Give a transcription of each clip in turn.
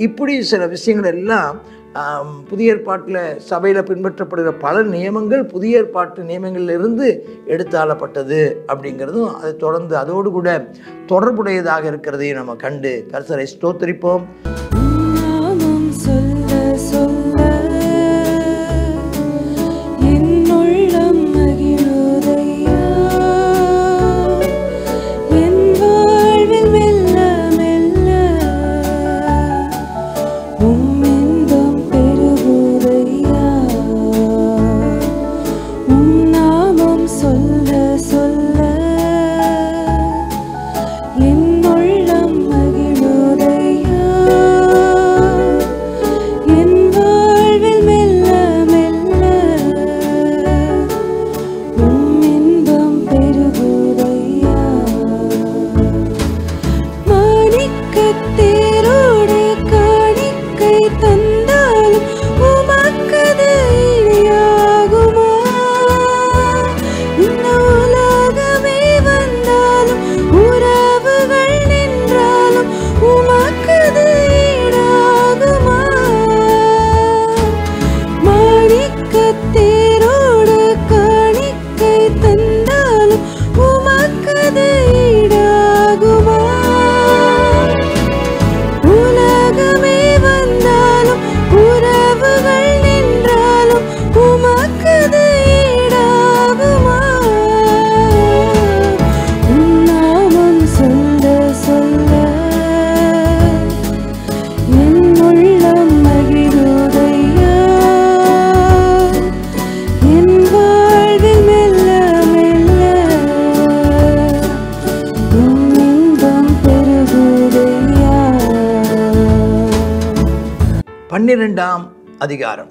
இப்படி சில விஷயங்கள் எல்லாம் ஆம், புதிய ஏற்பாட்டில் சபையில் பின்பற்றப்படுகிற பல நியமங்கள் புதிய ஏற்பாட்டு நியமங்களிலிருந்து எடுத்தாளப்பட்டது அப்படிங்கிறதும் அதை தொடர்ந்து அதோடு கூட தொடர்புடையதாக இருக்கிறதையும் நம்ம கண்டு கர்த்தரை ஸ்தோத்தரிப்போம் நாமம் சொல்ல சொல்ல என் உள்ளம் மகிழுதையா என் வாழ்வில் மெல்ல மெல்ல உம் இன்பம் பெருகுதையா உம் நாமம் சொல்ல சொல்ல என் உள்ளம் மகிழுதையா என் வாழ்வில் மெல்ல மெல்ல உம் இன்பம் பெருகுதையா மாணிக்கத்தேரோடு காணிக்கை தந்தாலும் உமக்கது இணையாகுமா இந்த உலகமே வந்தாலும் உறவுகள் நின்றாலும் உமக்கது ஈடாகுமா மாணிக்கத்தேரோடு காணிக்கை தந்தாலும் உமக்கது ஈடாகுமா உலகமே வந்தாலும் உறவுகள் நின்றாலும் உமக்கது ஈடாகுமா உம் நாமம் சொல்ல சொல்ல என் உள்ளம் மகிழுதையா என் வாழ்வில் மெல்ல மெல்ல உம் இன்பம் பெருகுதையா பன்னிரெண்டாம் அதிகாரம்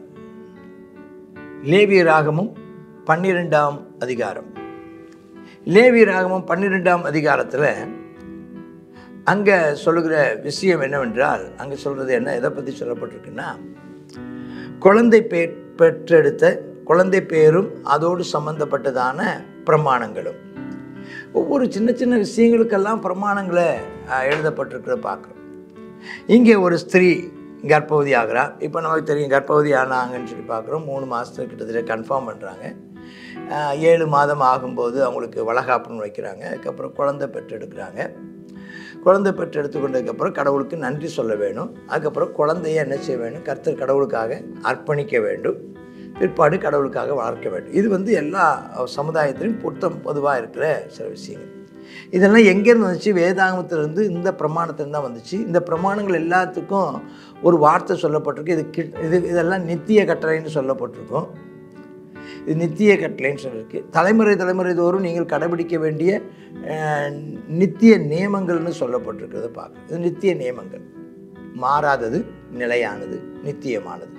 லேவிய ராகமும் பன்னிரெண்டாம் அதிகாரம் லேவிய ராகமும் பன்னிரெண்டாம் அதிகாரத்தில் அங்கே சொல்லுகிற விஷயம் என்னவென்றால் அங்கே சொல்கிறது என்ன எதை பற்றி சொல்லப்பட்டிருக்குன்னா குழந்தை பே பெற்றெடுத்த குழந்தை பேரும் அதோடு சம்பந்தப்பட்டதான பிரமாணங்களும் ஒவ்வொரு சின்ன சின்ன விஷயங்களுக்கெல்லாம் பிரமாணங்களை அஹ், எழுதப்பட்டிருக்கிறத பார்க்குறோம் இங்கே ஒரு ஸ்திரீ கர்ப்பவதி ஆகிறா இப்போ நமக்கு தெரியும் கர்ப்பவதி ஆனாங்கன்னு சொல்லி பார்க்குறோம் மூணு மாதத்துக்கு கிட்டத்தட்ட கன்ஃபார்ம் பண்ணுறாங்க ஏழு மாதம் ஆகும்போது அவங்களுக்கு வளகாப்புன்னு வைக்கிறாங்க அதுக்கப்புறம் குழந்தை பெற்றெடுக்கிறாங்க குழந்தை பெற்றெடுத்து கொண்டதுக்கப்புறம் கடவுளுக்கு நன்றி சொல்ல வேணும் அதுக்கப்புறம் குழந்தைய என்ன செய்ய வேணும் கர்த்தர் கடவுளுக்காக அர்ப்பணிக்க வேண்டும் பிற்பாடு கடவுளுக்காக வளர்க்க வேண்டும் இது வந்து எல்லா சமுதாயத்திலும் புத்தம் பொதுவாக இருக்கிற சில விஷயங்கள் இதெல்லாம் எங்கேருந்து வந்துச்சு வேதாகமத்திலிருந்து இந்த பிரமாணத்திலிருந்து தான் வந்துச்சு இந்த பிரமாணங்கள் எல்லாத்துக்கும் ஒரு வார்த்தை சொல்லப்பட்டிருக்கு இது கி இது இதெல்லாம் நித்திய கட்டளைன்னு சொல்லப்பட்டிருக்கும் இது நித்திய கட்டளைன்னு சொல்லியிருக்கு தலைமுறை தலைமுறை தோறும் நீங்கள் கடைபிடிக்க வேண்டிய அஹ், நித்திய நியமங்கள்னு சொல்லப்பட்டிருக்கிறத பார்க்கணும் இது நித்திய நியமங்கள் மாறாதது நிலையானது நித்தியமானது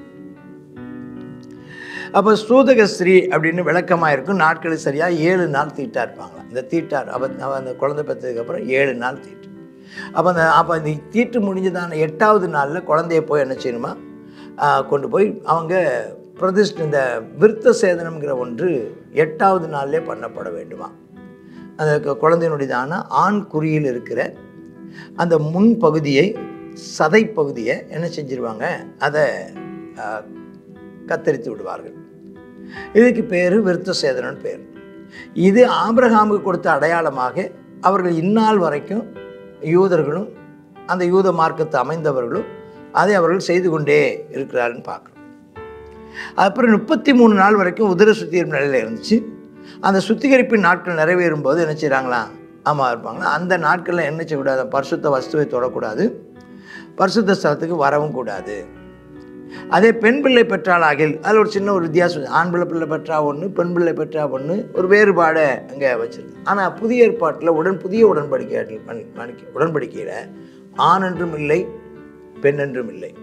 அப்போ சூதக ஸ்ரீ அப்படின்னு விளக்கமாக இருக்கும் நாட்கள் சரியாக ஏழு நாள் தீட்டா இருப்பாங்களாம் இந்த தீட்டார் அவ அவ அந்த குழந்தை பெற்றதுக்கப்புறம் ஏழு நாள் தீட்டு அப்போ அந்த அப்போ இந்த தீட்டு முடிஞ்சதான எட்டாவது நாளில் குழந்தைய போய் என்ன செய்யணுமா ஆஹ், கொண்டு போய் அவங்க பிரதிஷ்ட இந்த விருத்த சேதனம்ங்கிற ஒன்று எட்டாவது நாள்லே பண்ணப்பட வேண்டுமா அந்த கு- குழந்தையினுடையதான ஆண் குறியில் இருக்கிற அந்த முன் பகுதியை சதை பகுதியை என்ன செஞ்சிருவாங்க அதை ஆஹ், கத்தரித்து விடுவார்கள் இதுக்கு பேர் விருத்த சேதனம்னு பேர் இது ஆபிரகாமுக்கு கொடுத்த அடையாளமாக அவர்கள் இந்நாள் வரைக்கும் யூதர்களும் அந்த யூத மார்க்கத்தை அமைந்தவர்களும் அதை அவர்கள் செய்து கொண்டே இருக்கிறாருன்னு பார்க்குறோம் அப்புறம் முப்பத்தி மூணு நாள் வரைக்கும் உதர சுத்திகரிப்பு நிலையில் இருந்துச்சு அந்த சுத்திகரிப்பின் நாட்கள் நிறைவேறும் போது என்ன செய்கிறாங்களா ஆமாம் இருப்பாங்களா அந்த நாட்களில் என்ன செய்யக்கூடாது பரிசுத்த வஸ்துவை தொடக்கூடாது பரிசுத்த ஸ்தலத்துக்கு வரவும் கூடாது அதே பெண் பிள்ளை பெற்றால் ஆகில் அதில் ஒரு சின்ன ஒரு வித்தியாசம் ஆண் பிள்ளை பிள்ளை பெற்றா ஒன்று பெண் பிள்ளை பெற்றா ஒன்று ஒரு வேறுபாடை அங்கே வச்சிருக்கு ஆனால் புதிய ஏற்பாட்டில் உடன் புதிய உடன்படிக்கை உடன்படிக்கையில் ஆண் என்றும் இல்லை பெண் என்றும் இல்லை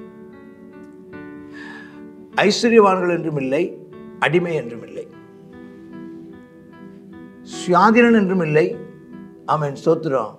ஐஸ்வர்யவான்கள் என்றும் இல்லை அடிமை என்றும் இல்லை சுயாதீனன் என்றும் இல்லை ஆமென் ஸ்தோத்திரம்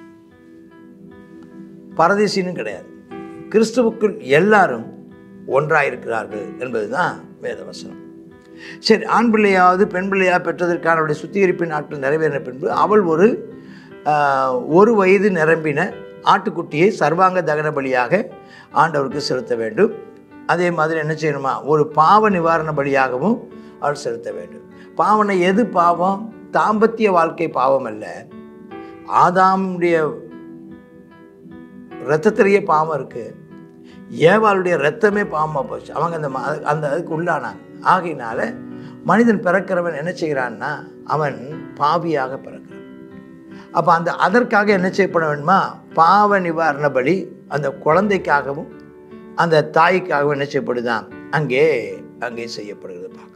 பரதேசினும் கிடையாது கிறிஸ்துவுக்குள் எல்லாரும் ஒன்றாயிருக்கிறார்கள் என்பதுதான் வேதவசனம் சரி ஆண் பிள்ளையாவது பெண் பிள்ளையா பெற்றதற்கான அவருடைய சுத்திகரிப்பின் நாட்கள் நிறைவேறின பின்பு அவள் ஒரு ஆஹ், ஒரு வயது நிரம்பின ஆட்டுக்குட்டியை சர்வாங்க தகன பலியாக ஆண்டவருக்கு செலுத்த வேண்டும் அதே மாதிரி என்ன செய்யணுமா ஒரு பாவ நிவாரண பலியாகவும் அவர் செலுத்த வேண்டும் பாவனை எது பாவம் தாம்பத்திய வாழ்க்கை பாவம் அல்ல ஆதாமுடைய ரத்தத்திலேயே பாவம் இருக்கு ஏவாளுடைய ரத்தமே பாவமாக போச்சு அவங்க அந்த ம- அந்த அதுக்கு உள்ளானாங்க ஆகையினால மனிதன் பிறக்கிறவன் என்ன செய்கிறான்னா அவன் பாவியாக பிறக்கிறான் அப்போ அந்த அதற்காக என்ன செய்யப்பட வேண்டுமா பாவ நிவாரண பலி அந்த குழந்தைக்காகவும் அந்த தாய்க்காகவும் என்ன செய்யப்படுதான் அங்கே அங்கே செய்யப்படுகிறது பார்க்குறோம்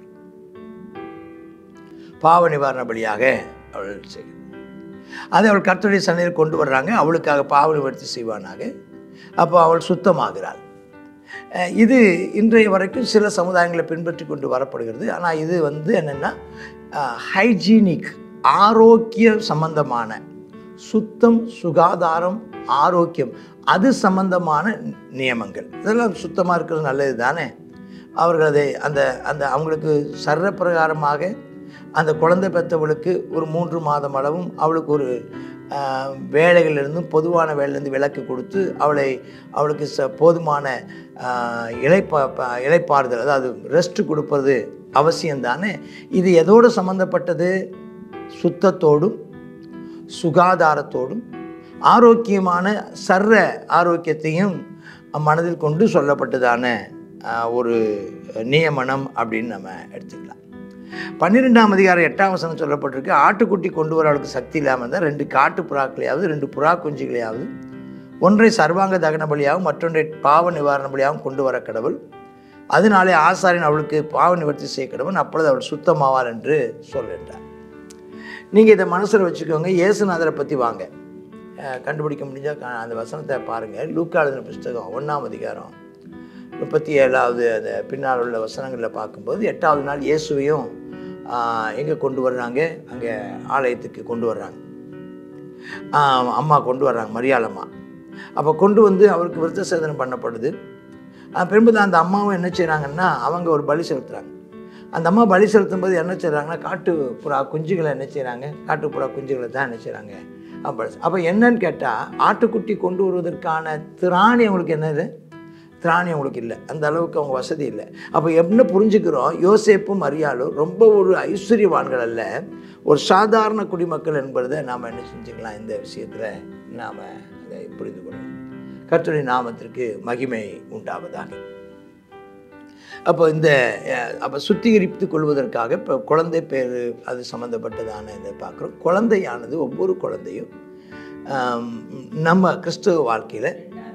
பாவ நிவாரண பலியாக அவள் செய்கிறார் அதை அவள் கர்த்தருடைய சன்னிதியில் கொண்டு வர்றாங்க அவளுக்காக பாவ நிவர்த்தி செய்வானாக அப்போ அவள் சுத்தமாகிறாள் அஹ் இது இன்றைய வரைக்கும் சில சமுதாயங்களை பின்பற்றி கொண்டு வரப்படுகிறது ஆனால் இது வந்து என்னென்னா ஹைஜீனிக் ஆரோக்கிய சம்பந்தமான சுத்தம் சுகாதாரம் ஆரோக்கியம் அது சம்பந்தமான நியமங்கள் இதெல்லாம் சுத்தமாக இருக்கிறது நல்லது தானே அவர்கள் அதை அந்த அந்த அவங்களுக்கு சர்ற பிரகாரமாக அந்த குழந்தை பெற்றவளுக்கு ஒரு மூன்று மாதம் அளவும் அவளுக்கு ஒரு ஆஹ், வேலைகளிலிருந்தும் பொதுவான வேலையிலேருந்து விலக்கு கொடுத்து அவளை அவளுக்கு ச போதுமான ஆஹ், இளைப்பா ப- இளைப்பாறுதல் அதாவது ரெஸ்ட் கொடுப்பது அவசியம்தானே இது எதோடு சம்மந்தப்பட்டது சுத்தத்தோடும் சுகாதாரத்தோடும் ஆரோக்கியமான சர்ற ஆரோக்கியத்தையும் மனதில் கொண்டு சொல்லப்பட்டதான ஆஹ், ஒரு நியமனம் அப்படின்னு நம்ம எடுத்துக்கலாம் பன்னிரெண்டாம் அதிகாரம் எட்டாம் வசனம் சொல்லப்பட்டிருக்கு ஆட்டுக்குட்டி கொண்டு வர அவளுக்கு சக்தி இல்லாமல் இருந்தால் ரெண்டு காட்டு புறாக்களையாவது ரெண்டு புறா குஞ்சுகளையாவது ஒன்றை சர்வாங்க தகன பலியாகவும் மற்றொன்றை பாவ நிவாரண பலியாகவும் கொண்டு வர கடவுள் அதனாலே ஆசாரியன் அவளுக்கு பாவ நிவர்த்தி செய்ய கடவுள் அப்பொழுது அவள் சுத்தமாவார் என்று சொல்கின்றார் நீங்கள் இதை மனசில் வச்சுக்கோங்க இயேசுநாதரை பற்றி வாங்க அஹ் கண்டுபிடிக்க முடிஞ்சால் அந்த வசனத்தை பாருங்கள் லூக்கா எழுதின புஸ்தகம் ஒன்றாம் அதிகாரம் முப்பத்தி ஏழாவது அந்த பின்னால் உள்ள வசனங்களில் பார்க்கும்போது எட்டாவது நாள் இயேசுவையும் எங்கே கொண்டு வர்றாங்க அங்கே ஆலயத்துக்கு கொண்டு வர்றாங்க ஆஹ் அம்மா கொண்டு வர்றாங்க மரியாளம்மா அப்போ கொண்டு வந்து அவருக்கு விருத்த சேதனம் பண்ணப்படுது ஆஹ் பின்பு அந்த அம்மாவும் என்ன செய்கிறாங்கன்னா அவங்க ஒரு பலி செலுத்துகிறாங்க அந்த அம்மா பலி செலுத்தும் போது என்ன செய்கிறாங்கன்னா காட்டு புறா குஞ்சுகளை என்ன செய்கிறாங்க காட்டு புறா குஞ்சுகளை தான் என்ன செய்கிறாங்க அப்போ அப்போ என்னன்னு கேட்டால் ஆட்டுக்குட்டி கொண்டு வருவதற்கான திராணி அவங்களுக்கு என்னது திராணி அவங்களுக்கு இல்லை அந்த அளவுக்கு அவங்க வசதி இல்லை அப்போ என்ன புரிஞ்சுக்கிறோம் யோசேப்பும் மரியாளும் ரொம்ப ஒரு ஐஸ்வர்யவான்கள் அல்ல ஒரு சாதாரண குடிமக்கள் என்பதை நாம் என்ன செஞ்சுக்கலாம் இந்த விஷயத்தில் நாம் அதை புரிந்து கொள்ளணும் கர்த்தருடைய நாமத்திற்கு மகிமை உண்டாவதாக அப்போ இந்த அஹ், அப்போ சுத்திகரித்து கொள்வதற்காக இப்போ குழந்தை பேர் அது சம்மந்தப்பட்டதான இதை பார்க்குறோம் குழந்தையானது ஒவ்வொரு குழந்தையும் ஆம், நம்ம கிறிஸ்துவ வாழ்க்கையில்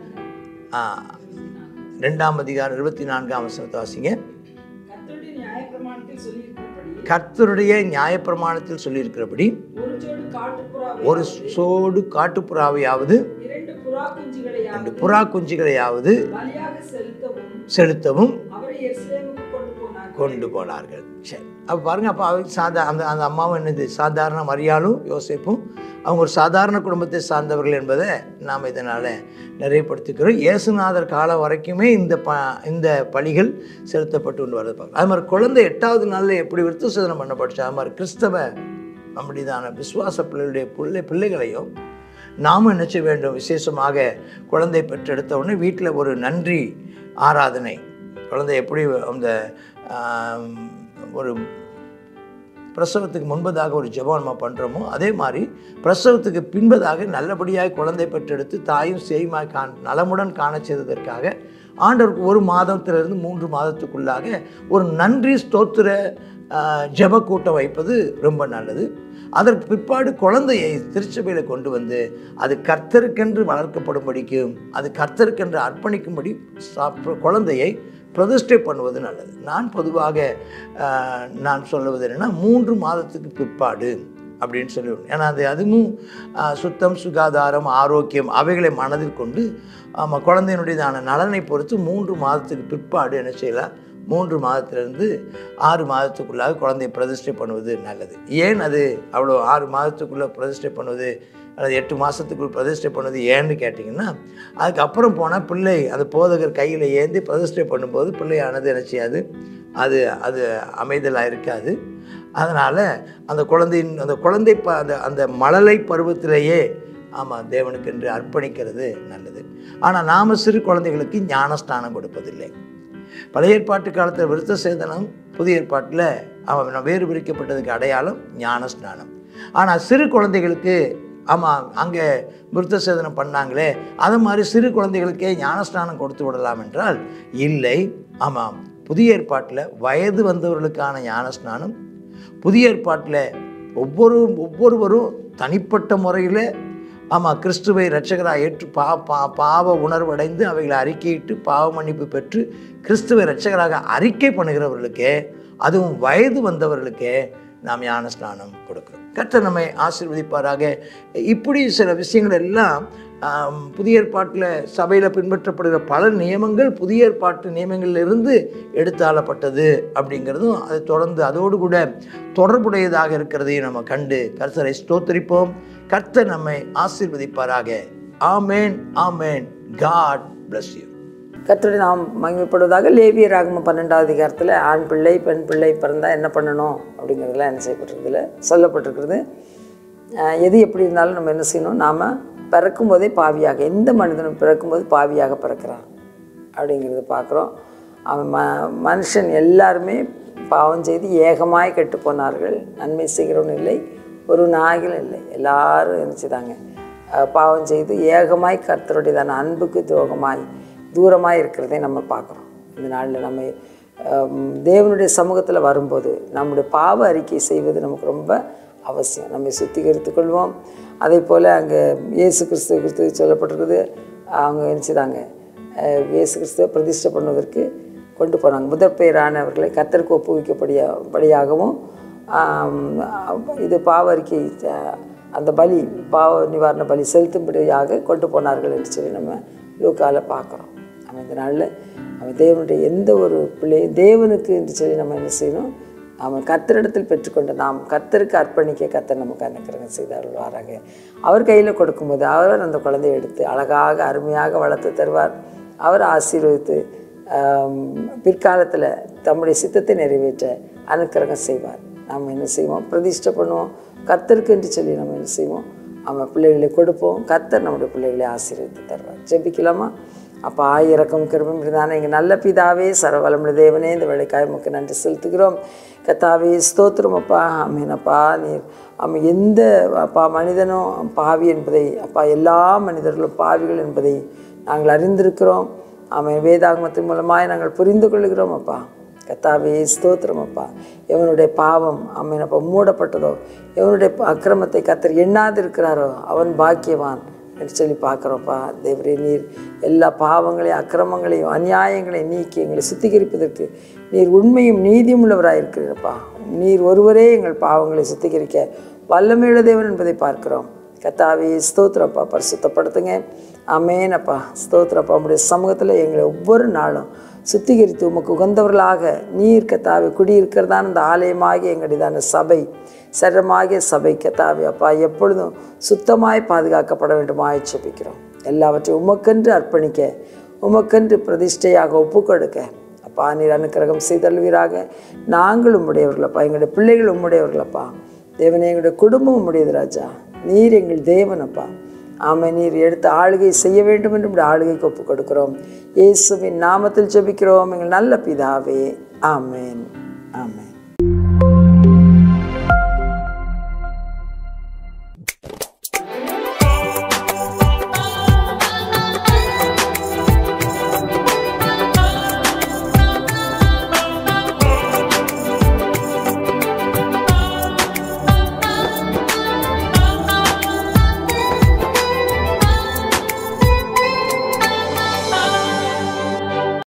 ரெண்டாம் அதிகாரம் இருபத்தி நான்காம் வசனத்தை வாசிங்க கர்த்தருடைய நியாயப்பிரமாணத்தில் சொல்லியிருக்கிறபடி கர்த்தருடைய நியாயப்பிரமாணத்தில் சொல்லியிருக்கிறபடி ஒரு ஜோடி காட்டுப்புறாவை ஒரு சோடு காட்டுப்புறாவையாவது இரண்டு புறா குஞ்சுகளையாவது ரெண்டு புறா குஞ்சுகளையாவது பலியாக செலுத்தவும் செலுத்தவும் அவரை எருசலேமுக்கு கொண்டு போனார் கொண்டு போனார்கள் சரி அப்போ பாருங்கள் அப்போ அவங்க சாதா அந்த அந்த அம்மாவும் என்னது சாதாரண மரியாளும் யோசிப்பும் அவங்க ஒரு சாதாரண குடும்பத்தை சார்ந்தவர்கள் என்பதை நாம் இதனால் நிறைவுபடுத்திக்கிறோம் இயேசுநாதர் காலம் வரைக்குமே இந்த ப இந்த பலிகள் செலுத்தப்பட்டு கொண்டு வரது பார்க்கலாம் அது மாதிரி குழந்தை எட்டாவது நாளில் எப்படி விருத்த சேதனம் பண்ணப்பட்டுச்சு அது மாதிரி கிறிஸ்தவ நம்முடையதான விசுவாச பிள்ளைகளுடைய பிள்ளை பிள்ளைகளையும் நாமும் என்ன செய்ய வேண்டும் விசேஷமாக குழந்தை பெற்றெடுத்த உடனே வீட்டில் ஒரு நன்றி ஆராதனை குழந்தை எப்படி அந்த ஆம், ஒரு பிரசவத்துக்கு முன்பதாக ஒரு ஜெபம் நம்ம பண்ணுறோமோ அதே மாதிரி பிரசவத்துக்கு பின்பதாக நல்லபடியாக குழந்தை பெற்றெடுத்து தாயும் சேயுமாய் காண் நலமுடன் காண செய்ததற்காக ஆண்டவருக்கு ஒரு மாதத்திலிருந்து மூன்று மாதத்துக்குள்ளாக ஒரு நன்றி ஸ்தோத்திர ஜெப கூட்டம் வைப்பது ரொம்ப நல்லது அதற்கு பிற்பாடு குழந்தையை திருச்சபையில் கொண்டு வந்து அது கர்த்தருக்கென்று வளர்க்கப்படும்படிக்கும் அது கர்த்தருக்கென்று அர்ப்பணிக்கும்படி சா- குழந்தையை பிரதிஷ்டை பண்ணுவது நல்லது நான் பொதுவாக ஆஹ், நான் சொல்லுவது என்னென்னா மூன்று மாதத்துக்கு பிற்பாடு அப்படின்னு சொல்லிவிடும் ஏன்னா அது அதுவும் ஆஹ், சுத்தம் சுகாதாரம் ஆரோக்கியம் அவைகளை மனதில் கொண்டு ஆமாம் குழந்தையினுடையதான நலனை பொறுத்து மூன்று மாதத்துக்கு பிற்பாடு என்ன செய்யலாம் மூன்று மாதத்திலிருந்து ஆறு மாதத்துக்குள்ளாக குழந்தையை பிரதிஷ்டை பண்ணுவது நல்லது ஏன் அது அவ்வளோ ஆறு மாதத்துக்குள்ளே பிரதிஷ்டை பண்ணுவது அல்லது எட்டு மாதத்துக்குள் பிரதிஷ்டை பண்ணுவது ஏன்னு கேட்டிங்கன்னா அதுக்கப்புறம் போனால் பிள்ளை அந்த போதகர் கையில் ஏந்தி பிரதிஷ்டை பண்ணும்போது பிள்ளையானது என்ன செய்யாது அது அது அமைதலாக இருக்காது அதனால் அந்த குழந்தையின் அந்த குழந்தை ப அந்த அந்த மழலை பருவத்திலேயே ஆமாம் தேவனுக்கு என்று அர்ப்பணிக்கிறது நல்லது ஆனால் நாம் சிறு குழந்தைகளுக்கு ஞானஸ்தானம் கொடுப்பதில்லை பழைய ஏற்பாட்டு காலத்தில் விருத்த சேதனம் புதிய ஏற்பாட்டில் அவன் வேறு பிரிக்கப்பட்டதுக்கு அடையாளம் ஞானஸ்நானம் ஆனால் சிறு குழந்தைகளுக்கு ஆமாம் அங்கே விருத்த சேதனம் பண்ணாங்களே அது மாதிரி சிறு குழந்தைகளுக்கே ஞானஸ்நானம் கொடுத்து விடலாம் என்றால் இல்லை ஆமாம் புதிய ஏற்பாட்டில் வயது வந்தவர்களுக்கான ஞானஸ்நானம் புதிய ஏற்பாட்டில் ஒவ்வொரு ஒவ்வொருவரும் தனிப்பட்ட முறையில் ஆமாம் கிறிஸ்துவை இரட்சகராக ஏற்று பா பா பாவ உணர்வடைந்து அவைகளை அறிக்கையிட்டு பாவ மன்னிப்பு பெற்று கிறிஸ்துவை இரட்சகராக அறிக்கை பண்ணுகிறவர்களுக்கே அதுவும் வயது வந்தவர்களுக்கே நாம் ஞான ஸ்நானம் கொடுக்கிறோம் கர்த்தர் நம்மை ஆசீர்வதிப்பாராக இப்படி சில விஷயங்கள் எல்லாம் ஆம், புதிய ஏற்பாட்டில் சபையில் பின்பற்றப்படுகிற பல நியமங்கள் புதிய ஏற்பாட்டு நியமங்களிலிருந்து எடுத்தாளப்பட்டது அப்படிங்கிறதும் அதை தொடர்ந்து அதோடு கூட தொடர்புடையதாக இருக்கிறதையும் நம்ம கண்டு கர்த்தரை ஸ்தோத்தரிப்போம் கர்த்தர் நம்மை ஆசீர்வதிப்பாராக ஆமேன் ஆமேன் காட் bless you கர்த்தருடைய நாம் மகிமைப்படுவதாக லேவிய ராகமம் பன்னெண்டாவது அதிகாரத்தில் ஆண் பிள்ளை பெண் பிள்ளை பிறந்தால் என்ன பண்ணணும் அப்படிங்கிறதுலாம் என்ன செய்யப்பட்டிருக்குதுல சொல்லப்பட்டிருக்கிறது அஹ் எது எப்படி இருந்தாலும் நம்ம என்ன செய்யணும் நாம் பிறக்கும்போதே பாவியாக எந்த மனிதனும் பிறக்கும்போது பாவியாக பிறக்கிறான் அப்படிங்கிறத பார்க்குறோம் அவன் ம மனுஷன் எல்லாருமே பாவம் செய்து ஏகமாய் கெட்டு போனார்கள் நன்மை செய்கிறவன் இல்லை ஒரு நாய்களும் இல்லை எல்லாரும் என்ன செய்தாங்க அஹ் பாவம் செய்து ஏகமாய் கர்த்தருடையதான அன்புக்கு துரோகமாய் தூரமாக இருக்கிறதை நம்ம பார்க்குறோம் இந்த நாளில் நம்ம ஹம், தேவனுடைய சமூகத்தில் வரும்போது நம்முடைய பாவ அறிக்கை செய்வது நமக்கு ரொம்ப அவசியம் நம்மை சுத்திகரித்துக் கொள்வோம் அதே போல் அங்கே இயேசு கிறிஸ்து கிறிஸ்து சொல்லப்பட்டிருக்குது அவங்க என்ன செய்தாங்க அஹ், இயேசு கிறிஸ்துவை பிரதிஷ்டை பண்ணுவதற்கு கொண்டு போனாங்க முதற் பெயரானவர்களை கத்தருக்கு ஒப்புவிக்கப்படியா படியாகவும் ஆம், இது பாவ அறிக்கை அஹ், அந்த பலி பாவ நிவாரண பலி செலுத்தும்படியாக கொண்டு போனார்கள் என்று சொல்லி நம்ம லூக்கால பார்க்குறோம் நம்ம இந்த நாளில் அவன் தேவனுடைய எந்த ஒரு பிள்ளை தேவனுக்கு என்று சொல்லி நம்ம என்ன செய்யணும் அவன் கத்தரிடத்தில் பெற்றுக்கொண்ட நாம் கத்தருக்கு அர்ப்பணிக்க கத்தர் நமக்கு அனுக்கிரகம் செய்தார்கள் வராங்க அவர் கையில் கொடுக்கும்போது அவர் அந்த குழந்தையை எடுத்து அழகாக அருமையாக வளர்த்து தருவார் அவர் ஆசீர்வதித்து ஆம், பிற்காலத்தில் தம்முடைய சித்தத்தை நிறைவேற்ற அனுக்கிரகம் செய்வார் நாம் என்ன செய்வோம் பிரதிஷ்டை பண்ணுவோம் கர்த்தருக்கு என்று சொல்லி நம்ம என்ன செய்வோம் அவன் பிள்ளைகளை கொடுப்போம் கர்த்தர் நம்முடைய பிள்ளைகளை ஆசீர்வதித்து தருவார் ஜெபிக்கலாமா அப்போ ஆயிரக்கம் கிருபம் இருந்தானே எங்கள் நல்ல பிதாவே சரவலமுடைய தேவனே இந்த வேலைக்காய் உமக்கு நன்றி செலுத்துகிறோம் கத்தாவே ஸ்தோத்திரம் அப்பா அமீனப்பா நீர் அவன் எந்த அப்பா மனிதனும் பாவி என்பதை அப்பா எல்லா மனிதர்களும் பாவிகள் என்பதை நாங்கள் அறிந்திருக்கிறோம் அவன் வேதாகமத்தின் மூலமாய் நாங்கள் புரிந்து கொள்கிறோம் அப்பா கத்தாவே ஸ்தோத்திரம் அப்பா எவனுடைய பாவம் அவன் அப்போ மூடப்பட்டதோ எவனுடைய அக்கிரமத்தை கத்தர் எண்ணாதிருக்கிறாரோ அவன் பாக்கியவான் என்று சொல்லி பார்க்குறோம்ப்பா தேவரே நீர் எல்லா பாவங்களையும் அக்கிரமங்களையும் அநியாயங்களையும் நீக்கி எங்களை சுத்திகரிப்பதற்கு நீர் உண்மையும் நீதியும் உள்ளவராக இருக்கிறப்பா நீர் ஒருவரே எங்கள் பாவங்களை சுத்திகரிக்க வல்லமையுள்ள தேவன் என்பதை பார்க்கிறோம் கத்தாவே ஸ்தோத்திரப்பா பரிசுத்தப்படுத்துங்க அமேனப்பா ஸ்தோத்திரப்பா உங்களுடைய சமூகத்தில் எங்களை ஒவ்வொரு நாளும் சுத்திகரித்து உமக்கு உகந்தவர்களாக நீர் கத்தாவை குடியிருக்கிறதான இந்த ஆலயமாகிய எங்களுடையதான சபை சரமாகிய சபை கத்தாவே அப்பா எப்பொழுதும் சுத்தமாய் பாதுகாக்கப்பட வேண்டுமாய் செபிக்கிறோம் எல்லாவற்றையும் உமக்கென்று அர்ப்பணிக்க உமக்கென்று பிரதிஷ்டையாக ஒப்புக்கொடுக்க அப்பா நீர் அனுக்கிரகம் செய்தல்வீராக நாங்கள் உம்முடையவர்களப்பா எங்களுடைய பிள்ளைகள் உம்முடையவர்களப்பா தேவனே எங்களுடைய குடும்பம் உம்முடையது ராஜா நீர் எங்கள் தேவனப்பா ஆமை நீர் எடுத்து ஆளுகை செய்ய வேண்டும் என்று உம்முடைய ஆளுகைக்கு ஒப்புக் கொடுக்கிறோம் இயேசுவின் நாமத்தில் ஜெபிக்கிறோம் எங்கள் நல்ல பிதாவே ஆமென்